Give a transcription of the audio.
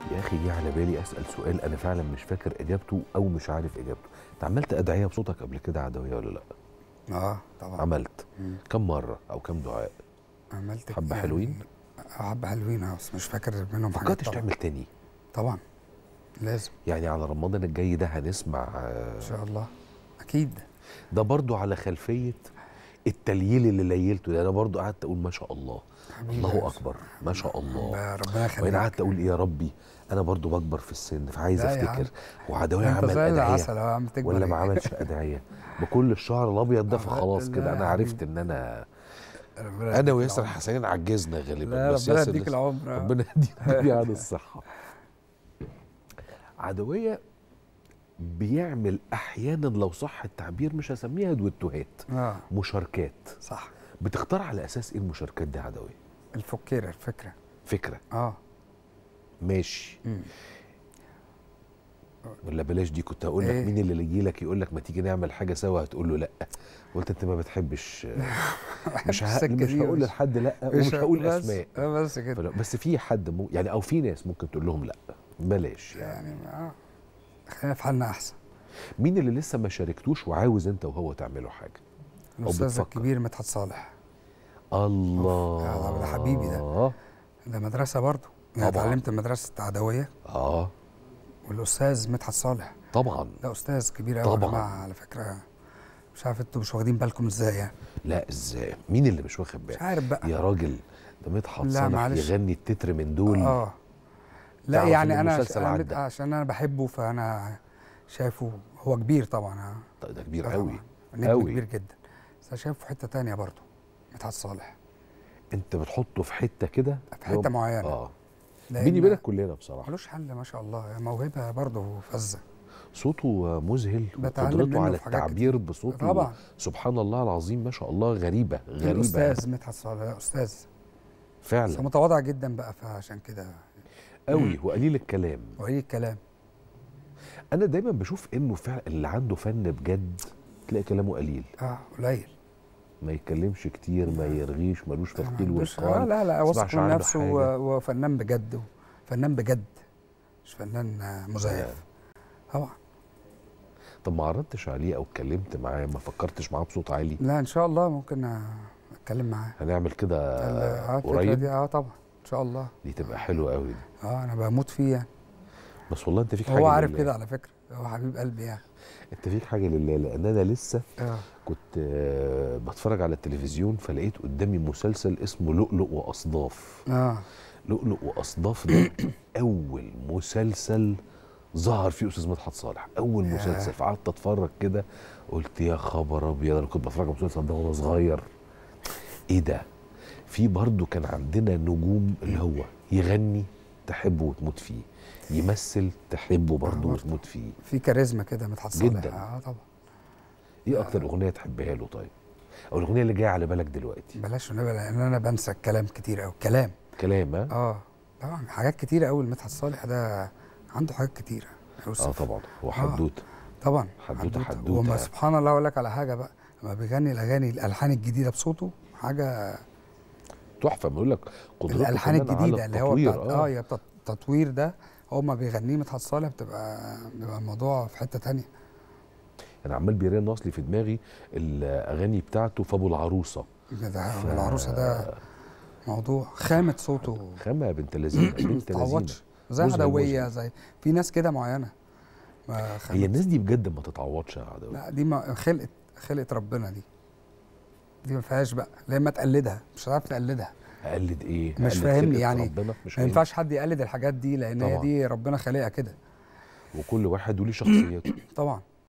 يا اخي جه على بالي اسال سؤال انا فعلا مش فاكر اجابته او مش عارف اجابته انت عملت ادعيه بصوتك قبل كده عدويه ولا لا اه طبعا عملت مم. كم مره او كم دعاء عملت حبة يعني- حلوين؟ آه، حبه حلوين اه بس مش فاكر منهم حاجات فكرتش طبعا تعمل تاني طبعا لازم يعني على رمضان الجاي ده هنسمع آه، ان شاء الله اكيد ده برضو على خلفيه التلييل اللي ليلته ده انا برضو قعدت اقول ما شاء الله حبيبي الله يا اكبر ما شاء الله رب- ربنا يخليك وانا قعدت اقول إيه يا ربي انا برضو بكبر في السن فعايز لا يا عم. افتكر وعدويه انت عمل زي ادعيه العسل اهو عم تكبر ولا ما إيه؟ عملش ادعيه بكل الشعر الابيض ده آه، فخلاص لا كده يا انا عرفت حبيبي. ان انا ربنا انا يديك وياسر العمر. حسنين عجزنا غالبا لا بس ربنا ياسر يديك لسه- العمر آه. ربنا يديك جميعا الصحه عدويه بيعمل احيانا لو صح التعبير مش هسميها دويتوهات اه مشاركات صح بتختار على اساس ايه المشاركات دي عدويه الفكيره الفكره فكره اه ماشي مم. ولا بلاش دي كنت هقول لك إيه؟ مين اللي يجي لك يقول لك ما تيجي نعمل حاجه سوا هتقول له لا قلت انت ما بتحبش مش ه... السكة مش دي هقول مش- لحد لا مش ومش هقول بس- اسماء آه بس كده فلا- بس في حد مو يعني او في ناس ممكن تقول لهم لا بلاش يعني يعني اه خلينا في حالنا احسن مين اللي لسه ما شاركتوش وعاوز انت وهو تعملوا حاجه الاستاذ بتفكر. الكبير مدحت صالح الله يا ده- ده حبيبي ده. ده مدرسه برضه انا طبعاً. اتعلمت مدرسه عدويه اه والاستاذ مدحت صالح طبعا ده استاذ كبير قوي يا طبعاً. جماعه على فكره مش عارف انتوا مش واخدين بالكم ازاي يعني لا ازاي مين اللي مش واخد مش باله عارف بقى يا راجل ده مدحت لا، صالح معلش. يغني التتر من دول اه لا تعرف يعني إن انا المسلسل أنا عدى. مت- عشان انا بحبه فانا شايفه هو كبير طبعا آه. طيب ده كبير طبعاً. قوي نجم قوي. كبير جدا بس انا شايفه في حته تانية برضه مدحت صالح انت بتحطه في حته كده في حته معينه اه لأن بيني وبينك كلنا بصراحه ملوش حل ما شاء الله موهبه برضه فذه صوته مذهل بتعلم وقدرته منه على في حاجات التعبير بصوته طبعا سبحان الله العظيم ما شاء الله غريبه غريبه الاستاذ مدحت صالح ده استاذ بس فعلا متواضع جدا بقى فعشان كده قوي وقليل الكلام وقليل الكلام انا دايما بشوف انه فعلا اللي عنده فن بجد تلاقي كلامه قليل اه قليل ما يتكلمش كتير ما يرغيش ملوش في ما القيل عندوش- آه والقال لا لا ما واثق تسمعش من عنه نفسه حاجة. و- وفنان بجد فنان بجد مش فنان آه، مزيف طبعا طب ما عرضتش عليه او اتكلمت معاه ما فكرتش معاه بصوت عالي لا ان شاء الله ممكن آه، اتكلم معاه هنعمل كده ال- اه الفكره قريب دي اه طبعا ان شاء الله دي تبقى حلوه قوي دي اه انا بموت فيه يعني بس والله انت فيك حاجه هو عارف لله. كده على فكره هو حبيب قلبي يعني انت فيك حاجه لله لان انا لسه اه كنت آه، بتفرج على التلفزيون فلقيت قدامي مسلسل اسمه لؤلؤ واصداف اه لؤلؤ واصداف ده اول مسلسل ظهر فيه استاذ مدحت صالح اول ياه. مسلسل فقعدت اتفرج كده قلت يا خبر ابيض انا كنت بتفرج على المسلسل ده وانا صغير ايه ده في برضو كان عندنا نجوم اللي هو يغني تحبه وتموت فيه يمثل تحبه برضه برضه. وتموت فيه في كاريزما كده مدحت صالح جداً. اه طبعا ايه اكتر اغنيه تحبها له طيب او الاغنيه اللي جايه على بالك دلوقتي بلاش نبقى لان انا بنسى الكلام كتير قوي كلام كلام ها اه طبعا حاجات كتيره قوي مدحت صالح ده عنده حاجات كتيره اه يوسف طبعا هو حدوته طبعا حدوتة حدوتة وما يعني. سبحان الله اقول لك على حاجه بقى لما بيغني الاغاني الالحان الجديده بصوته حاجه تحفه بيقول لك قدرته الالحان كمان على الجديده اللي هو التطوير، بتاعت اه يا بتاع التطوير ده هو ما بيغنيه مدحت صالح بتبقى بيبقى الموضوع في حته تانية انا عمال بيرن اصلي في دماغي الاغاني بتاعته في ابو العروسه ده ف- العروسه ده موضوع خامه صوته خامه بنت لذينه ما بنت لذينه تتعوضش زي مذهل عدويه مذهل. زي في ناس كده معينه ما خامة. هي الناس دي بجد ما تتعوضش يا عدوي لا دي ما خلقت خلقت ربنا دي دي ما فيهاش بقى لا اما تقلدها مش هتعرف تقلدها اقلد ايه مش أقلد فاهمني خلقة يعني ربنا مش ما فاهم. ينفعش حد يقلد الحاجات دي لان هي طبعاً. دي ربنا خالقها كده وكل واحد وليه شخصيته طبعا